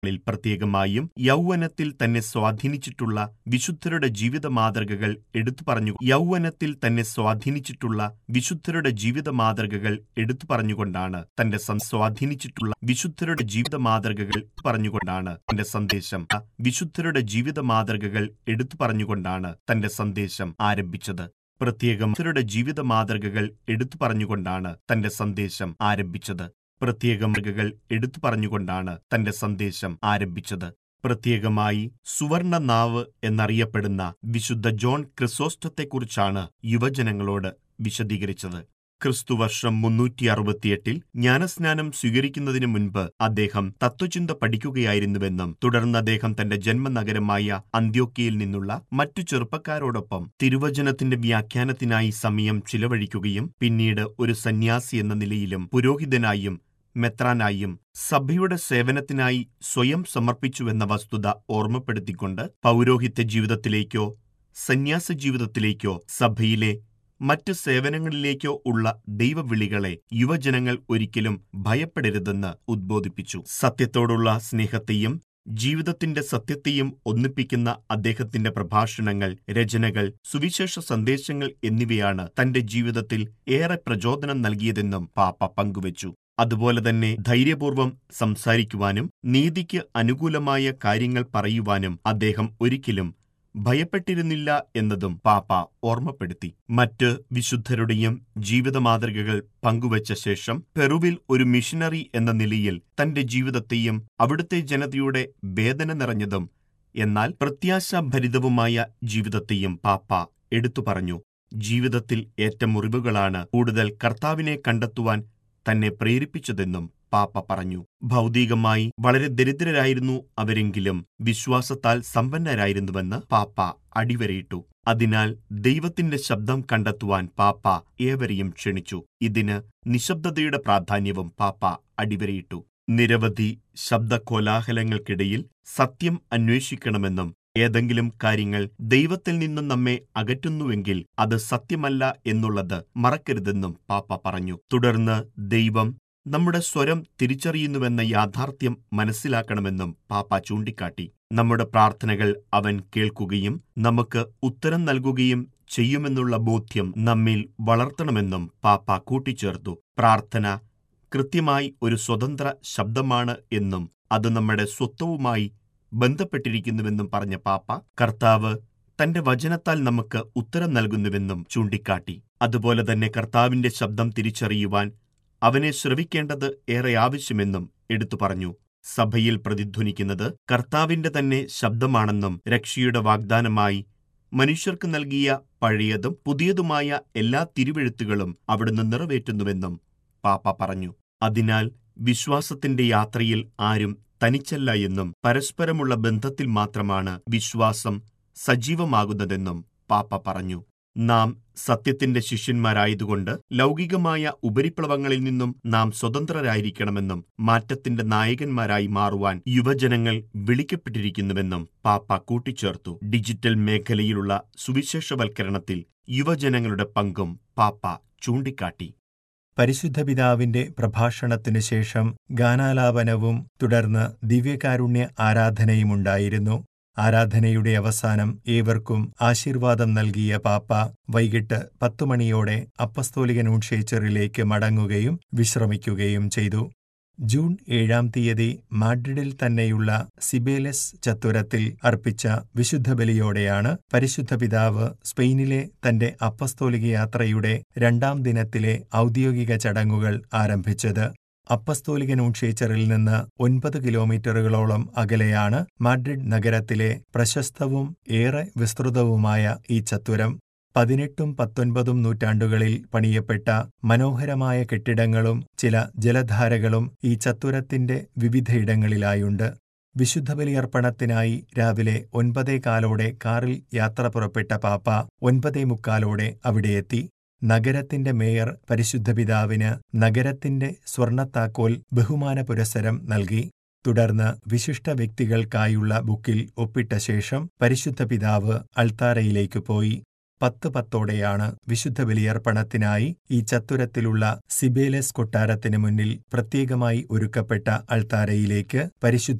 ിൽ പ്രത്യേകമായും യൗവനത്തിൽ തന്നെ സ്വാധീനിച്ചിട്ടുള്ള വിശുദ്ധരുടെ ജീവിത മാതൃകകൾ എടുത്തു പറഞ്ഞു യൗവനത്തിൽ തന്നെ സ്വാധീനിച്ചിട്ടുള്ള വിശുദ്ധരുടെ ജീവിത മാതൃകകൾ എടുത്തു പറഞ്ഞുകൊണ്ടാണ് തന്റെ സം- സ്വാധീനിച്ചിട്ടുള്ള വിശുദ്ധരുടെ ജീവിത മാതൃകകൾ പറഞ്ഞുകൊണ്ടാണ് തന്റെ സന്ദേശം വിശുദ്ധരുടെ ജീവിത മാതൃകകൾ എടുത്തു പറഞ്ഞുകൊണ്ടാണ് തന്റെ സന്ദേശം ആരംഭിച്ചത് പ്രത്യേകം വിശുദ്ധരുടെ ജീവിത മാതൃകകൾ എടുത്തു പറഞ്ഞുകൊണ്ടാണ് തന്റെ സന്ദേശം ആരംഭിച്ചത് പ്രത്യേകം മാതൃകകൾ എടുത്തു പറഞ്ഞുകൊണ്ടാണ് തന്റെ സന്ദേശം ആരംഭിച്ചത് പ്രത്യേകമായി സുവർണ നാവ് എന്നറിയപ്പെടുന്ന വിശുദ്ധ ജോൺ ക്രിസോസ്റ്റത്തെക്കുറിച്ചാണ് യുവജനങ്ങളോട് വിശദീകരിച്ചത് ക്രിസ്തുവർഷം മുന്നൂറ്റി അറുപത്തിയെട്ടിൽ ജ്ഞാനസ്നാനം സ്വീകരിക്കുന്നതിന് മുൻപ് അദ്ദേഹം തത്വചിന്ത പഠിക്കുകയായിരുന്നുവെന്നും തുടർന്ന് അദ്ദേഹം തന്റെ ജന്മനഗരമായ അന്ത്യോക്കിയയിൽ നിന്നുള്ള മറ്റു ചെറുപ്പക്കാരോടൊപ്പം തിരുവചനത്തിന്റെ വ്യാഖ്യാനത്തിനായി സമയം ചിലവഴിക്കുകയും പിന്നീട് ഒരു സന്യാസി എന്ന നിലയിലും പുരോഹിതനായും മെത്രാനായും സഭയുടെ സേവനത്തിനായി സ്വയം സമർപ്പിച്ചുവെന്ന വസ്തുത ഓർമ്മപ്പെടുത്തിക്കൊണ്ട് പൗരോഹിത്യ ജീവിതത്തിലേക്കോ സന്യാസ ജീവിതത്തിലേക്കോ സഭയിലെ മറ്റ് സേവനങ്ങളിലേക്കോ ഉള്ള ദൈവവിളികളെ യുവജനങ്ങൾ ഒരിക്കലും ഭയപ്പെടരുതെന്ന് ഉദ്ബോധിപ്പിച്ചു സത്യത്തോടുള്ള സ്നേഹത്തെയും ജീവിതത്തിന്റെ സത്യത്തെയും ഒന്നിപ്പിക്കുന്ന അദ്ദേഹത്തിന്റെ പ്രഭാഷണങ്ങൾ രചനകൾ സുവിശേഷ സന്ദേശങ്ങൾ എന്നിവയാണ് തന്റെ ജീവിതത്തിൽ ഏറെ പ്രചോദനം നൽകിയതെന്നും പാപ്പ പങ്കുവച്ചു അതുപോലെ തന്നെ ധൈര്യപൂർവ്വം സംസാരിക്കുവാനും നീതിക്ക് അനുകൂലമായ കാര്യങ്ങൾ പറയുവാനും അദ്ദേഹം ഒരിക്കലും ഭയപ്പെട്ടിരുന്നില്ല എന്നതും പാപ്പ ഓർമ്മപ്പെടുത്തി മറ്റ് വിശുദ്ധരുടെയും ജീവിത മാതൃകകൾ പങ്കുവച്ച ശേഷം പെറുവിൽ ഒരു മിഷനറി എന്ന നിലയിൽ തന്റെ ജീവിതത്തെയും അവിടുത്തെ ജനതയുടെ വേദന നിറഞ്ഞതും എന്നാൽ പ്രത്യാശാഭരിതവുമായ ജീവിതത്തെയും പാപ്പ എടുത്തു പറഞ്ഞു ജീവിതത്തിൽ ഏറ്റ മുറിവുകളാണ് കൂടുതൽ കർത്താവിനെ കണ്ടെത്തുവാൻ തന്നെ പ്രേരിപ്പിച്ചതെന്നും പാപ്പ പറഞ്ഞു ഭൗതികമായി വളരെ ദരിദ്രരായിരുന്നു അവരെങ്കിലും വിശ്വാസത്താൽ സമ്പന്നരായിരുന്നുവെന്ന് പാപ്പ അടിവരയിട്ടു അതിനാൽ ദൈവത്തിന്റെ ശബ്ദം കണ്ടെത്തുവാൻ പാപ്പ ഏവരെയും ക്ഷണിച്ചു ഇതിന് നിശബ്ദതയുടെ പ്രാധാന്യവും പാപ്പ അടിവരയിട്ടു നിരവധി ശബ്ദകോലാഹലങ്ങൾക്കിടയിൽ സത്യം അന്വേഷിക്കണമെന്നും ഏതെങ്കിലും കാര്യങ്ങൾ ദൈവത്തിൽ നിന്നും നമ്മെ അകറ്റുന്നുവെങ്കിൽ അത് സത്യമല്ല എന്നുള്ളത് മറക്കരുതെന്നും പാപ്പ പറഞ്ഞു തുടർന്ന് ദൈവം നമ്മുടെ സ്വരം തിരിച്ചറിയുന്നുവെന്ന യാഥാർത്ഥ്യം മനസ്സിലാക്കണമെന്നും പാപ്പ ചൂണ്ടിക്കാട്ടി നമ്മുടെ പ്രാർത്ഥനകൾ അവൻ കേൾക്കുകയും നമുക്ക് ഉത്തരം നൽകുകയും ചെയ്യുമെന്നുള്ള ബോധ്യം നമ്മിൽ വളർത്തണമെന്നും പാപ്പ കൂട്ടിച്ചേർത്തു പ്രാർത്ഥന കൃത്യമായി ഒരു സ്വതന്ത്ര ശബ്ദമാണ് എന്നും അത് നമ്മുടെ സ്വത്വവുമായി ബന്ധപ്പെട്ടിരിക്കുന്നുവെന്നും പറഞ്ഞ പാപ്പ കർത്താവ് തന്റെ വചനത്താൽ നമുക്ക് ഉത്തരം നൽകുന്നുവെന്നും ചൂണ്ടിക്കാട്ടി അതുപോലെ തന്നെ കർത്താവിന്റെ ശബ്ദം തിരിച്ചറിയുവാൻ അവനെ ശ്രവിക്കേണ്ടത് ഏറെ ആവശ്യമെന്നും എടുത്തു പറഞ്ഞു സഭയിൽ പ്രതിധ്വനിക്കുന്നത് കർത്താവിന്റെ തന്നെ ശബ്ദമാണെന്നും രക്ഷയുടെ വാഗ്ദാനമായി മനുഷ്യർക്ക് നൽകിയ പഴയതും പുതിയതുമായ എല്ലാ തിരുവെഴുത്തുകളും അവിടുന്ന് നിറവേറ്റുന്നുവെന്നും പാപ്പ പറഞ്ഞു അതിനാൽ വിശ്വാസത്തിന്റെ യാത്രയിൽ ആരും തനിച്ചല്ല എന്നും പരസ്പരമുള്ള ബന്ധത്തിൽ മാത്രമാണ് വിശ്വാസം സജീവമാകുന്നതെന്നും പാപ്പ പറഞ്ഞു നാം സത്യത്തിന്റെ ശിഷ്യന്മാരായതുകൊണ്ട് ലൗകികമായ ഉപരിപ്ലവങ്ങളിൽ നിന്നും നാം സ്വതന്ത്രരായിരിക്കണമെന്നും മാറ്റത്തിന്റെ നായകന്മാരായി മാറുവാൻ യുവജനങ്ങൾ വിളിക്കപ്പെട്ടിരിക്കുന്നുവെന്നും പാപ്പ കൂട്ടിച്ചേർത്തു ഡിജിറ്റൽ മേഖലയിലുള്ള സുവിശേഷവൽക്കരണത്തിൽ യുവജനങ്ങളുടെ പങ്കും പാപ്പ ചൂണ്ടിക്കാട്ടി പരിശുദ്ധ പിതാവിന്റെ പ്രഭാഷണത്തിനു ശേഷം ഗാനാലാപനവും തുടർന്ന് ദിവ്യകാരുണ്യ ആരാധനയുമുണ്ടായിരുന്നു ആരാധനയുടെ അവസാനം ഏവർക്കും ആശീർവാദം നൽകിയ പാപ്പ വൈകിട്ട് പത്തു മണിയോടെ അപ്പസ്തോലിക നൂൺഷേച്ചറിലേക്ക് മടങ്ങുകയും വിശ്രമിക്കുകയും ചെയ്തു ജൂൺ ഏഴാം തീയതി മാഡ്രിഡിൽ തന്നെയുള്ള സിബേലസ് ചത്തുരത്തിൽ അർപ്പിച്ച വിശുദ്ധ ബലിയോടെയാണ് പരിശുദ്ധ പിതാവ് സ്പെയിനിലെ തന്റെ അപ്പസ്തോലിക യാത്രയുടെ രണ്ടാം ദിനത്തിലെ ഔദ്യോഗിക ചടങ്ങുകൾ ആരംഭിച്ചത് അപ്പസ്തോലിക നൂൺഷേച്ചറിൽ നിന്ന് ഒൻപത് കിലോമീറ്ററുകളോളം അകലെയാണ് മാഡ്രിഡ് നഗരത്തിലെ പ്രശസ്തവും ഏറെ വിസ്തൃതവുമായ ഈ ചത്തുരം പതിനെട്ടും പത്തൊൻപതും നൂറ്റാണ്ടുകളിൽ പണിയപ്പെട്ട മനോഹരമായ കെട്ടിടങ്ങളും ചില ജലധാരകളും ഈ ചത്തുരത്തിന്റെ വിവിധയിടങ്ങളിലായുണ്ട് വിശുദ്ധ ബലിയർപ്പണത്തിനായി രാവിലെ ഒൻപതേ കാലോടെ കാറിൽ യാത്ര പുറപ്പെട്ട പാപ്പ ഒൻപതേ മുക്കാലോടെ അവിടെയെത്തി നഗരത്തിന്റെ മേയർ പരിശുദ്ധ പിതാവിന് നഗരത്തിന്റെ സ്വർണത്താക്കോൽ ബഹുമാന പുരസ്സരം നൽകി തുടർന്ന് വിശിഷ്ട വ്യക്തികൾക്കായുള്ള ബുക്കിൽ ഒപ്പിട്ട ശേഷം പരിശുദ്ധ പിതാവ് അൾത്താരയിലേക്ക് പോയി പത്ത് പത്തോടെയാണ് വിശുദ്ധ ബലിയർപ്പണത്തിനായി ഈ ചത്തുരത്തിലുള്ള സിബേലസ് കൊട്ടാരത്തിന് മുന്നിൽ പ്രത്യേകമായി ഒരുക്കപ്പെട്ട അൾത്താരയിലേക്ക് പരിശുദ്ധ